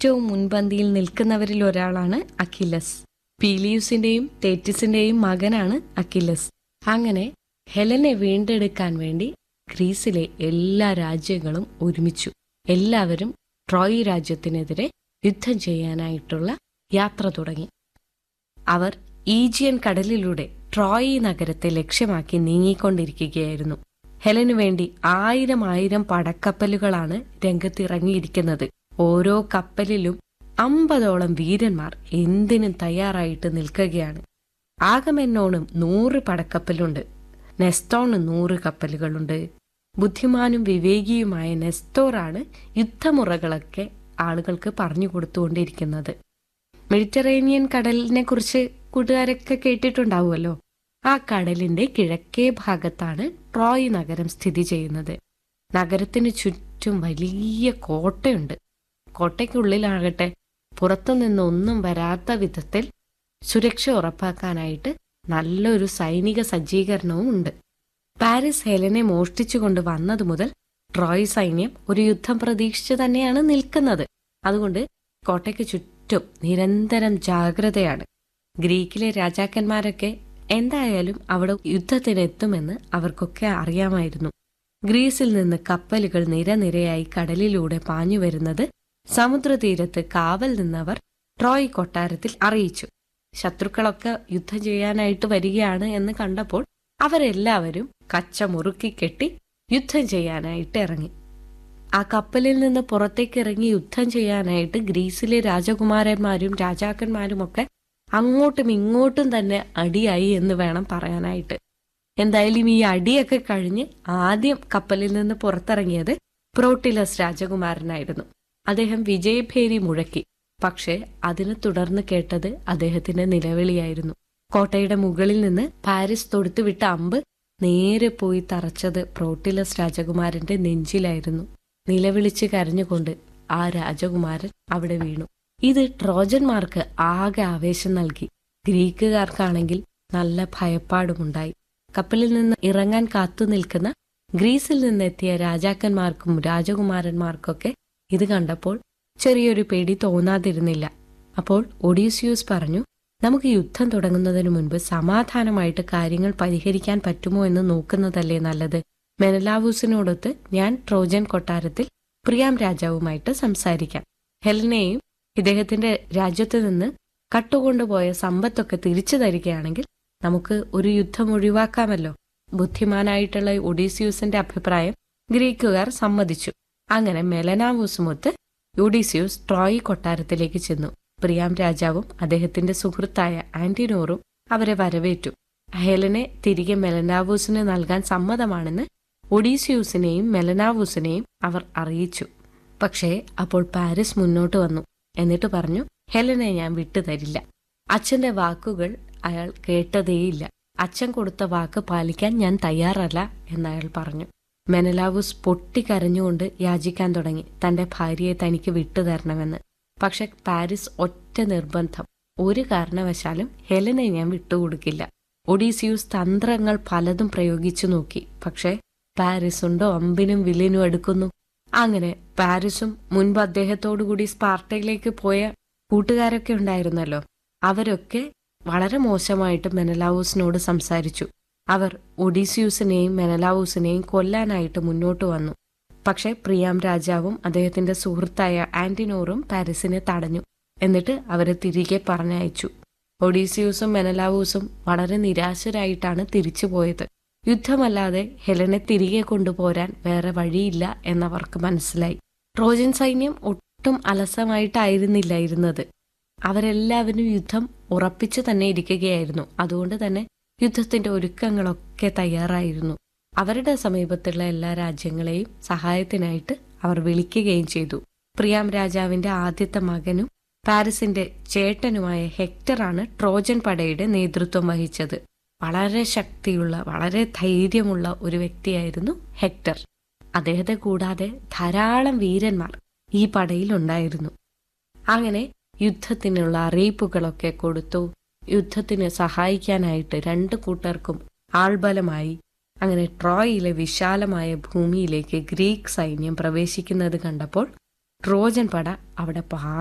ഏറ്റവും മുൻപന്തിയിൽ നിൽക്കുന്നവരിൽ ഒരാളാണ് അക്കിലസ് പീലിയൂസിന്റെയും തേറ്റിസിന്റെയും മകനാണ് അക്കിലസ് അങ്ങനെ ഹെലനെ വീണ്ടെടുക്കാൻ വേണ്ടി ഗ്രീസിലെ എല്ലാ രാജ്യങ്ങളും ഒരുമിച്ചു എല്ലാവരും ട്രോയ് രാജ്യത്തിനെതിരെ യുദ്ധം ചെയ്യാനായിട്ടുള്ള യാത്ര തുടങ്ങി അവർ ഈജിയൻ കടലിലൂടെ ട്രോയി നഗരത്തെ ലക്ഷ്യമാക്കി നീങ്ങിക്കൊണ്ടിരിക്കുകയായിരുന്നു ഹെലനു വേണ്ടി ആയിരം ആയിരം പടക്കപ്പലുകളാണ് രംഗത്തിറങ്ങിയിരിക്കുന്നത് ഓരോ കപ്പലിലും അമ്പതോളം വീരന്മാർ എന്തിനും തയ്യാറായിട്ട് നിൽക്കുകയാണ് ആഗമെന്നോണും നൂറ് പടക്കപ്പലുണ്ട് നെസ്റ്റോണ് നൂറ് കപ്പലുകളുണ്ട് ബുദ്ധിമാനും വിവേകിയുമായ നെസ്റ്റോറാണ് യുദ്ധമുറകളൊക്കെ ആളുകൾക്ക് പറഞ്ഞു കൊടുത്തുകൊണ്ടിരിക്കുന്നത് മെഡിറ്ററേനിയൻ കടലിനെ കുറിച്ച് കൂട്ടുകാരൊക്കെ കേട്ടിട്ടുണ്ടാവുമല്ലോ ആ കടലിന്റെ കിഴക്കേ ഭാഗത്താണ് ട്രോയ് നഗരം സ്ഥിതി ചെയ്യുന്നത് നഗരത്തിന് ചുറ്റും വലിയ കോട്ടയുണ്ട് കോട്ടയ്ക്കുള്ളിലാകട്ടെ പുറത്തുനിന്ന് ഒന്നും വരാത്ത വിധത്തിൽ സുരക്ഷ ഉറപ്പാക്കാനായിട്ട് നല്ലൊരു സൈനിക സജ്ജീകരണവും ഉണ്ട് പാരീസ് ഹെലനെ മോഷ്ടിച്ചുകൊണ്ട് വന്നതു മുതൽ ട്രോയ് സൈന്യം ഒരു യുദ്ധം പ്രതീക്ഷിച്ച് തന്നെയാണ് നിൽക്കുന്നത് അതുകൊണ്ട് കോട്ടയ്ക്ക് ചുറ്റും നിരന്തരം ജാഗ്രതയാണ് ഗ്രീക്കിലെ രാജാക്കന്മാരൊക്കെ എന്തായാലും അവിടെ യുദ്ധത്തിനെത്തുമെന്ന് അവർക്കൊക്കെ അറിയാമായിരുന്നു ഗ്രീസിൽ നിന്ന് കപ്പലുകൾ നിരനിരയായി കടലിലൂടെ പാഞ്ഞു വരുന്നത് സമുദ്രതീരത്ത് കാവൽ നിന്നവർ ട്രോയ് കൊട്ടാരത്തിൽ അറിയിച്ചു ശത്രുക്കളൊക്കെ യുദ്ധം ചെയ്യാനായിട്ട് വരികയാണ് എന്ന് കണ്ടപ്പോൾ അവരെല്ലാവരും കച്ച മുറുക്കി കെട്ടി യുദ്ധം ചെയ്യാനായിട്ട് ഇറങ്ങി ആ കപ്പലിൽ നിന്ന് പുറത്തേക്ക് ഇറങ്ങി യുദ്ധം ചെയ്യാനായിട്ട് ഗ്രീസിലെ രാജകുമാരന്മാരും രാജാക്കന്മാരും ഒക്കെ അങ്ങോട്ടും ഇങ്ങോട്ടും തന്നെ അടിയായി എന്ന് വേണം പറയാനായിട്ട് എന്തായാലും ഈ അടിയൊക്കെ കഴിഞ്ഞ് ആദ്യം കപ്പലിൽ നിന്ന് പുറത്തിറങ്ങിയത് പ്രോട്ടിലസ് രാജകുമാരനായിരുന്നു അദ്ദേഹം വിജയഭേരി മുഴക്കി പക്ഷേ അതിനെ തുടർന്ന് കേട്ടത് അദ്ദേഹത്തിന്റെ നിലവിളിയായിരുന്നു കോട്ടയുടെ മുകളിൽ നിന്ന് പാരീസ് തൊടുത്തുവിട്ട അമ്പ് നേരെ പോയി തറച്ചത് പ്രോട്ടിലസ് രാജകുമാരന്റെ നെഞ്ചിലായിരുന്നു നിലവിളിച്ച് കരഞ്ഞുകൊണ്ട് ആ രാജകുമാരൻ അവിടെ വീണു ഇത് ട്രോജന്മാർക്ക് ആകെ ആവേശം നൽകി ഗ്രീക്കുകാർക്കാണെങ്കിൽ നല്ല ഭയപ്പാടുമുണ്ടായി കപ്പലിൽ നിന്ന് ഇറങ്ങാൻ കാത്തു നിൽക്കുന്ന ഗ്രീസിൽ നിന്നെത്തിയ രാജാക്കന്മാർക്കും രാജകുമാരന്മാർക്കൊക്കെ ഇത് കണ്ടപ്പോൾ ചെറിയൊരു പേടി തോന്നാതിരുന്നില്ല അപ്പോൾ ഒഡീസിയൂസ് പറഞ്ഞു നമുക്ക് യുദ്ധം തുടങ്ങുന്നതിന് മുൻപ് സമാധാനമായിട്ട് കാര്യങ്ങൾ പരിഹരിക്കാൻ പറ്റുമോ എന്ന് നോക്കുന്നതല്ലേ നല്ലത് മെനലാവൂസിനോടൊത്ത് ഞാൻ ട്രോജൻ കൊട്ടാരത്തിൽ പ്രിയാം രാജാവുമായിട്ട് സംസാരിക്കാം ഹെലനെയും ഇദ്ദേഹത്തിന്റെ രാജ്യത്ത് നിന്ന് കട്ടുകൊണ്ടുപോയ സമ്പത്തൊക്കെ തിരിച്ചു തരികയാണെങ്കിൽ നമുക്ക് ഒരു യുദ്ധം ഒഴിവാക്കാമല്ലോ ബുദ്ധിമാനായിട്ടുള്ള ഒഡീസിയൂസിന്റെ അഭിപ്രായം ഗ്രീക്കുകാർ സമ്മതിച്ചു അങ്ങനെ മെലനാവൂസുമൊത്ത് യൂഡീസിയൂസ് ട്രോയ് കൊട്ടാരത്തിലേക്ക് ചെന്നു പ്രിയാം രാജാവും അദ്ദേഹത്തിന്റെ സുഹൃത്തായ ആന്റിനോറും അവരെ വരവേറ്റു ഹെലനെ തിരികെ മെലനാവൂസിന് നൽകാൻ സമ്മതമാണെന്ന് ഒഡീസിയൂസിനെയും മെലനാവൂസിനെയും അവർ അറിയിച്ചു പക്ഷേ അപ്പോൾ പാരീസ് മുന്നോട്ട് വന്നു എന്നിട്ട് പറഞ്ഞു ഹെലനെ ഞാൻ വിട്ടുതരില്ല അച്ഛന്റെ വാക്കുകൾ അയാൾ കേട്ടതേയില്ല അച്ഛൻ കൊടുത്ത വാക്ക് പാലിക്കാൻ ഞാൻ തയ്യാറല്ല എന്നയാൾ പറഞ്ഞു മെനലാവൂസ് പൊട്ടിക്കരഞ്ഞുകൊണ്ട് യാചിക്കാൻ തുടങ്ങി തന്റെ ഭാര്യയെ തനിക്ക് വിട്ടുതരണമെന്ന് പക്ഷെ പാരീസ് ഒറ്റ നിർബന്ധം ഒരു കാരണവശാലും ഹെലനെ ഞാൻ വിട്ടുകൊടുക്കില്ല ഒഡീസിയൂസ് തന്ത്രങ്ങൾ പലതും പ്രയോഗിച്ചു നോക്കി പക്ഷേ പാരീസ് ഉണ്ടോ അമ്പിനും വില്ലിനും എടുക്കുന്നു അങ്ങനെ പാരീസും മുൻപ് അദ്ദേഹത്തോടുകൂടി സ്പാർട്ടയിലേക്ക് പോയ കൂട്ടുകാരൊക്കെ ഉണ്ടായിരുന്നല്ലോ അവരൊക്കെ വളരെ മോശമായിട്ട് മെനലാവൂസിനോട് സംസാരിച്ചു അവർ ഒഡീസിയൂസിനെയും മെനലാവൂസിനെയും കൊല്ലാനായിട്ട് മുന്നോട്ട് വന്നു പക്ഷെ പ്രിയാം രാജാവും അദ്ദേഹത്തിന്റെ സുഹൃത്തായ ആന്റിനോറും പാരീസിനെ തടഞ്ഞു എന്നിട്ട് അവരെ തിരികെ പറഞ്ഞയച്ചു ഒഡീസിയൂസും മെനലാവൂസും വളരെ നിരാശരായിട്ടാണ് തിരിച്ചുപോയത് യുദ്ധമല്ലാതെ ഹെലനെ തിരികെ കൊണ്ടുപോരാൻ വേറെ വഴിയില്ല എന്നവർക്ക് മനസ്സിലായി ട്രോജൻ സൈന്യം ഒട്ടും അലസമായിട്ടായിരുന്നില്ല ഇരുന്നത് അവരെല്ലാവരും യുദ്ധം ഉറപ്പിച്ചു തന്നെ ഇരിക്കുകയായിരുന്നു അതുകൊണ്ട് തന്നെ യുദ്ധത്തിന്റെ ഒരുക്കങ്ങളൊക്കെ തയ്യാറായിരുന്നു അവരുടെ സമീപത്തുള്ള എല്ലാ രാജ്യങ്ങളെയും സഹായത്തിനായിട്ട് അവർ വിളിക്കുകയും ചെയ്തു പ്രിയാം രാജാവിന്റെ ആദ്യത്തെ മകനും പാരീസിന്റെ ചേട്ടനുമായ ഹെക്ടറാണ് ട്രോജൻ പടയുടെ നേതൃത്വം വഹിച്ചത് വളരെ ശക്തിയുള്ള വളരെ ധൈര്യമുള്ള ഒരു വ്യക്തിയായിരുന്നു ഹെക്ടർ അദ്ദേഹത്തെ കൂടാതെ ധാരാളം വീരന്മാർ ഈ പടയിൽ ഉണ്ടായിരുന്നു അങ്ങനെ യുദ്ധത്തിനുള്ള അറിയിപ്പുകളൊക്കെ കൊടുത്തു യുദ്ധത്തിന് സഹായിക്കാനായിട്ട് രണ്ടു കൂട്ടർക്കും ആൾബലമായി അങ്ങനെ ട്രോയിലെ വിശാലമായ ഭൂമിയിലേക്ക് ഗ്രീക്ക് സൈന്യം പ്രവേശിക്കുന്നത് കണ്ടപ്പോൾ ട്രോജൻ പട അവിടെ പാ